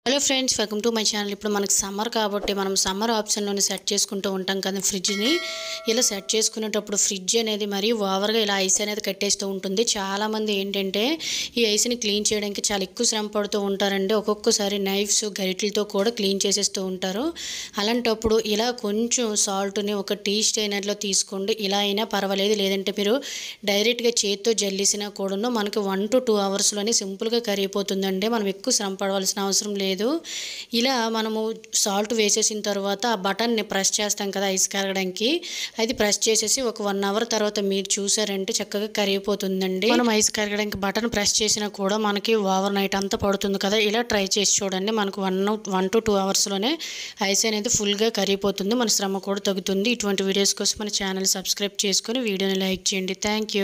hello friends welcome to my channel ఇప్పుడు మనకి summer కాబట్టి మనం సమ్మర్ ఆప్షన్లోనే సెట్ చేసుకుంటూ ఉంటాం కదా ఫ్రిడ్జ్ని ఇలా సెట్ చేసుకునేటప్పుడు ఫ్రిడ్జ్ అనేది మరి ఓవర్గా ఇలా ఐస్ అనేది కట్టేస్తూ ఉంటుంది చాలామంది ఏంటంటే ఈ ఐస్ని క్లీన్ చేయడానికి చాలా ఎక్కువ శ్రమ పడుతూ ఉంటారండి ఒక్కొక్కసారి నైఫ్స్ గరిటలతో కూడా క్లీన్ చేసేస్తూ ఉంటారు అలాంటప్పుడు ఇలా కొంచెం సాల్ట్ని ఒక టీ స్టైనర్లో తీసుకోండి ఇలా అయినా పర్వాలేదు లేదంటే మీరు డైరెక్ట్గా చేతితో జల్లిసినా కూడాను మనకి వన్ టు టూ అవర్స్లోనే సింపుల్గా కరిగిపోతుందండి మనం ఎక్కువ శ్రమ పడవలసిన అవసరం లేదు ఇలా మనము సాల్ట్ వేసేసిన తర్వాత ఆ బటన్ని ప్రెస్ చేస్తాం కదా ఐస్ కరగడానికి అది ప్రెస్ చేసేసి ఒక వన్ అవర్ తర్వాత మీరు చూసారంటే చక్కగా కరిగిపోతుందండి మనం ఐస్ కరగడానికి బటన్ ప్రెస్ చేసినా కూడా మనకి ఓవర్ నైట్ అంతా పడుతుంది కదా ఇలా ట్రై చేసి చూడండి మనకు వన్ వన్ టు టూ అవర్స్లోనే ఐస్ అనేది ఫుల్గా కరిగిపోతుంది మన శ్రమ కూడా తగ్గుతుంది ఇటువంటి వీడియోస్ కోసం మన ఛానల్ సబ్స్క్రైబ్ చేసుకొని వీడియోని లైక్ చేయండి థ్యాంక్ యూ